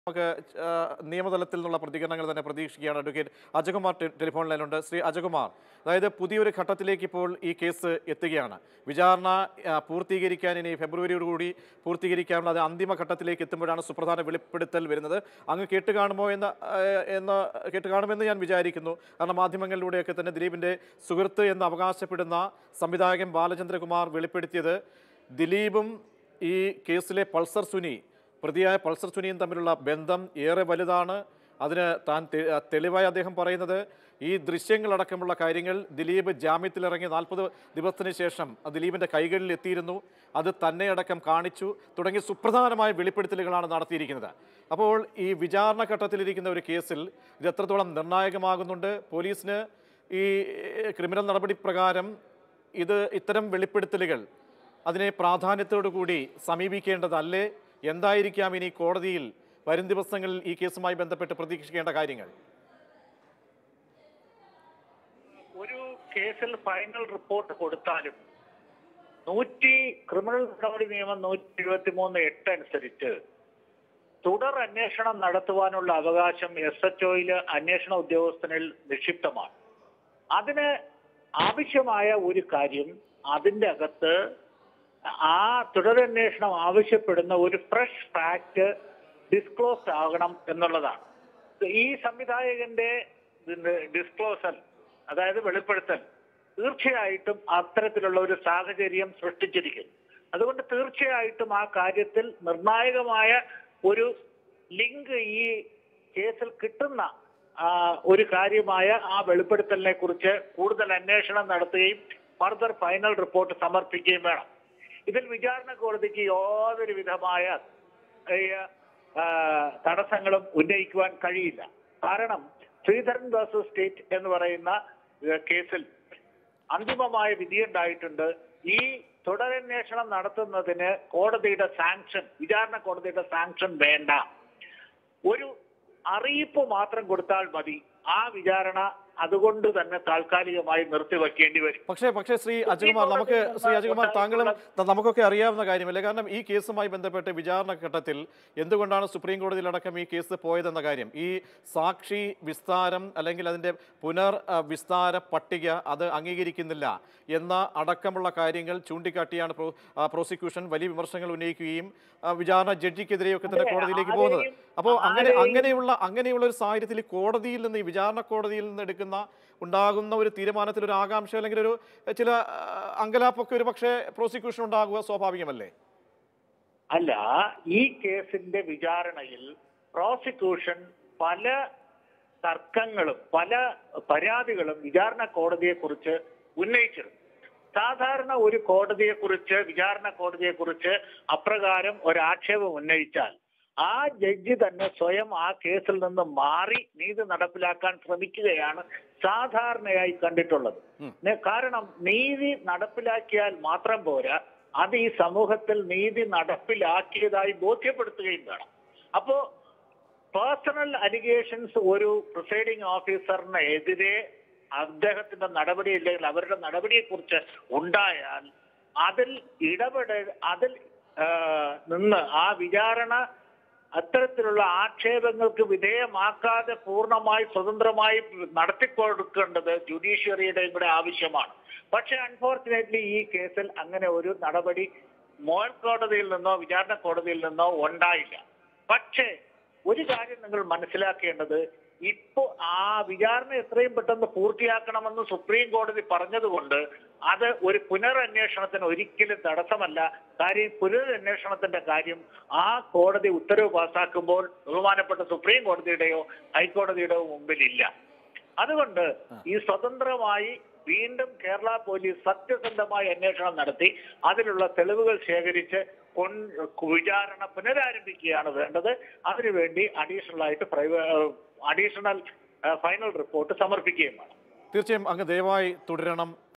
നമുക്ക് ആ, നിയമതലത്തിൽ നിന്നുള്ള പ്രതികരണങ്ങൾ തന്നെ പ്രതീക്ഷിക്കുകയാണ് അഡ്വക്കേറ്റ് അജകുമാർ ടെ- ടെലിഫോൺ ലൈനുണ്ട് ശ്രീ അജകുമാർ അതായത് പുതിയൊരു ഘട്ടത്തിലേക്ക് ഇപ്പോൾ ഈ കേസ് എത്തുകയാണ് വിചാരണ ആ, പൂർത്തീകരിക്കാൻ ഇനി ഫെബ്രുവരിയോടുകൂടി പൂർത്തീകരിക്കാനുള്ള അത് അന്തിമ ഘട്ടത്തിലേക്ക് എത്തുമ്പോഴാണ് സുപ്രധാന വെളിപ്പെടുത്തൽ വരുന്നത് അങ്ങ് കേട്ട് കാണുമോ എന്ന് ആ, എന്ന് കേട്ട് കാണുമെന്ന് ഞാൻ വിചാരിക്കുന്നു കാരണം മാധ്യമങ്ങളിലൂടെയൊക്കെ തന്നെ ദിലീപിൻ്റെ സുഹൃത്ത് എന്ന് അവകാശപ്പെടുന്ന സംവിധായകൻ ബാലചന്ദ്രകുമാർ വെളിപ്പെടുത്തിയത് ദിലീപും ഈ കേസിലെ പൾസർ സുനി പ്രതിയായ പൾസർ സുനിയും തമ്മിലുള്ള ബന്ധം ഏറെ വലുതാണ് അതിന് താൻ തെ- ആ, തെളിവായി അദ്ദേഹം പറയുന്നത് ഈ ദൃശ്യങ്ങളടക്കമുള്ള കാര്യങ്ങൾ ദിലീപ് ജാമ്യത്തിലിറങ്ങി നാൽപ്പത് ദിവസത്തിന് ശേഷം അത് ദിലീപിൻ്റെ കൈകളിൽ എത്തിയിരുന്നു അത് തന്നെ അടക്കം കാണിച്ചു തുടങ്ങിയ സുപ്രധാനമായ വെളിപ്പെടുത്തലുകളാണ് നടത്തിയിരിക്കുന്നത് അപ്പോൾ ഈ വിചാരണ ഘട്ടത്തിലിരിക്കുന്ന ഒരു കേസിൽ ഇത് എത്രത്തോളം നിർണായകമാകുന്നുണ്ട് പോലീസിന് ഈ ഏഹ്, ക്രിമിനൽ നടപടി പ്രകാരം ഇത് ഇത്തരം വെളിപ്പെടുത്തലുകൾ അതിനെ പ്രാധാന്യത്തോടു കൂടി സമീപിക്കേണ്ടതല്ലേ എന്തായിരിക്കാം ഇനി കോടതിയിൽ വരും ദിവസങ്ങളിൽ ഈ കേസുമായി ബന്ധപ്പെട്ട് പ്രതീക്ഷിക്കേണ്ട കാര്യങ്ങൾ ഒരു കേസിൽ ഫൈനൽ റിപ്പോർട്ട് കൊടുത്താലും നൂറ്റി ക്രിമിനൽ നടപടി നിയമം നൂറ്റി എഴുപത്തി മൂന്ന് എട്ട് അനുസരിച്ച് തുടർ അന്വേഷണം നടത്തുവാനുള്ള അവകാശം എസ് എച്ച് ഒയില് അന്വേഷണ ഉദ്യോഗസ്ഥനിൽ നിക്ഷിപ്തമാണ് അതിന് ആവശ്യമായ ഒരു കാര്യം അതിന്റെ അകത്ത് ആ തുടരന്വേഷണം ആവശ്യപ്പെടുന്ന ഒരു ഫ്രഷ് ഫാക്ട് ഡിസ്ക്ലോസ് ആകണം എന്നുള്ളതാണ് ഈ സംവിധായകന്റെ ഡിസ്ക്ലോസൽ അതായത് വെളിപ്പെടുത്തൽ തീർച്ചയായിട്ടും അത്തരത്തിലുള്ള ഒരു സാഹചര്യം സൃഷ്ടിച്ചിരിക്കുന്നു അതുകൊണ്ട് തീർച്ചയായിട്ടും ആ കാര്യത്തിൽ നിർണായകമായ ഒരു ലിങ്ക് ഈ കേസിൽ കിട്ടുന്ന ആ, ഒരു കാര്യമായ ആ വെളിപ്പെടുത്തലിനെ കുറിച്ച് കൂടുതൽ അന്വേഷണം നടത്തുകയും ഫർദർ ഫൈനൽ റിപ്പോർട്ട് സമർപ്പിക്കുകയും വേണം ഇതിൽ വിചാരണ കോടതിക്ക് യാതൊരു വിധമായ ഈ, ആ, തടസ്സങ്ങളും ഉന്നയിക്കുവാൻ കഴിയില്ല കാരണം ശ്രീധരൻ വേഴ്സസ് സ്റ്റേറ്റ് എന്ന് പറയുന്ന ഏ, കേസിൽ അന്തിമമായ വിധിയുണ്ടായിട്ടുണ്ട് ഈ തുടരന്വേഷണം നടത്തുന്നതിന് കോടതിയുടെ സാങ്ഷൻ വിചാരണ കോടതിയുടെ സാങ്ഷൻ വേണ്ട ഒരു അറിയിപ്പ് മാത്രം കൊടുത്താൽ മതി ആ വിചാരണ അതുകൊണ്ട് തന്നെ താൽക്കാലികമായി നിർത്തിവെക്കേണ്ടി വരും പക്ഷേ പക്ഷേ ശ്രീ അജകുമാർ നമുക്ക് ശ്രീ അജകുമാർ താങ്കളും ത- നമുക്കൊക്കെ അറിയാവുന്ന കാര്യമല്ലേ കാരണം ഈ കേസുമായി ബന്ധപ്പെട്ട് വിചാരണ ഘട്ടത്തിൽ എന്തുകൊണ്ടാണ് സുപ്രീം കോടതിയിലടക്കം ഈ കേസ് പോയതെന്ന കാര്യം ഈ സാക്ഷി വിസ്താരം അല്ലെങ്കിൽ അതിൻ്റെ പുനർ ആ, വിസ്താര പട്ടിക അത് അംഗീകരിക്കുന്നില്ല എന്ന അടക്കമുള്ള കാര്യങ്ങൾ ചൂണ്ടിക്കാട്ടിയാണ് പ്രോ- ആ, പ്രോസിക്യൂഷൻ വലിയ വിമർശനങ്ങൾ ഉന്നയിക്കുകയും ആ, വിചാരണ ജഡ്ജിക്കെതിരെയൊക്കെ തന്നെ അതെ, കോടതിയിലേക്ക് പോകുന്നത് ആരെയും- അപ്പോൾ അങ്ങനെ ആരെയും- അങ്ങനെയുള്ള അങ്ങനെയുള്ള ഒരു സാഹചര്യത്തിൽ ഈ കോടതിയിൽ നിന്ന് ഈ വിചാരണ കോടതിയിൽ നിന്ന് എടുക്കുന്ന ഉണ്ടാകുന്ന ഒരു തീരുമാനത്തിൽ ഒരു ആകാംക്ഷ അല്ലെങ്കിൽ ഒരു ചില ആ, അങ്കലാപ്പൊക്കെ ഒരു പക്ഷേ പ്രോസിക്യൂഷൻ ഉണ്ടാകുക സ്വാഭാവികമല്ലേ അല്ല ഈ കേസിന്റെ വിചാരണയിൽ പ്രോസിക്യൂഷൻ പല തർക്കങ്ങളും പല പരാതികളും വിചാരണ കോടതിയെ കുറിച്ച് ഉന്നയിച്ചിരുന്നു സാധാരണ ഒരു കോടതിയെ കുറിച്ച് വിചാരണ കോടതിയെ കുറിച്ച് അപ്രകാരം ഒരാക്ഷേപം ഉന്നയിച്ചാൽ ആ ജഡ്ജി തന്നെ സ്വയം ആ കേസിൽ നിന്ന് മാറി നീതി നടപ്പിലാക്കാൻ ശ്രമിക്കുകയാണ് സാധാരണയായി കണ്ടിട്ടുള്ളത് ഉം. നെ- കാരണം നീതി നടപ്പിലാക്കിയാൽ മാത്രം പോരാ അത് ഈ സമൂഹത്തിൽ നീതി നടപ്പിലാക്കിയതായി ബോധ്യപ്പെടുത്തുകയും വേണം അപ്പോ പേഴ്സണൽ അലിഗേഷൻസ് ഒരു പ്രിസൈഡിംഗ് ഓഫീസറിന് എതിരെ അദ്ദേഹത്തിന്റെ നടപടി ഇല്ലെങ്കിൽ അവരുടെ നടപടിയെ കുറിച്ച് ഉണ്ടായാൽ അതിൽ ഇടപെട അതിൽ ആ, നിന്ന് ആ വിചാരണ അത്തരത്തിലുള്ള ആക്ഷേപങ്ങൾക്ക് വിധേയമാക്കാതെ പൂർണ്ണമായി സ്വതന്ത്രമായി നടത്തിക്കൊടുക്കേണ്ടത് ജുഡീഷ്യറിയുടെ ഇവിടെ ആവശ്യമാണ് പക്ഷെ അൺഫോർച്ചുനേറ്റ്ലി ഈ കേസിൽ അങ്ങനെ ഒരു നടപടി മോൾ കോടതിയിൽ നിന്നോ വിചാരണ കോടതിയിൽ നിന്നോ ഉണ്ടായില്ല പക്ഷേ ഒരു കാര്യം നിങ്ങൾ മനസ്സിലാക്കേണ്ടത് ഇപ്പോ ആ വിചാരണ എത്രയും പെട്ടെന്ന് പൂർത്തിയാക്കണമെന്ന് സുപ്രീം കോടതി പറഞ്ഞതുകൊണ്ട് അത് ഒരു പുനരന്വേഷണത്തിന് ഒരിക്കലും തടസ്സമല്ല കാര്യം പുനരന്വേഷണത്തിന്റെ കാര്യം ആ കോടതി ഉത്തരവ് പാസാക്കുമ്പോൾ ബഹുമാനപ്പെട്ട സുപ്രീം കോടതിയുടെയോ ഹൈക്കോടതിയുടെയോ മുമ്പിലില്ല അതുകൊണ്ട് ഈ സ്വതന്ത്രമായി വീണ്ടും കേരള പോലീസ് സത്യസന്ധമായി അന്വേഷണം നടത്തി അതിലുള്ള തെളിവുകൾ ശേഖരിച്ച് കൊൺ- വിചാരണ പുനരാരംഭിക്കുകയാണ് വേണ്ടത് അതിനുവേണ്ടി അഡീഷണൽ ആയിട്ട് പ്രൈവ അഡീഷണൽ ഫൈനൽ റിപ്പോർട്ട് സമർപ്പിക്കുകയും വേണം തീർച്ചയായും അങ്ങ് ദയവായി തുടരണം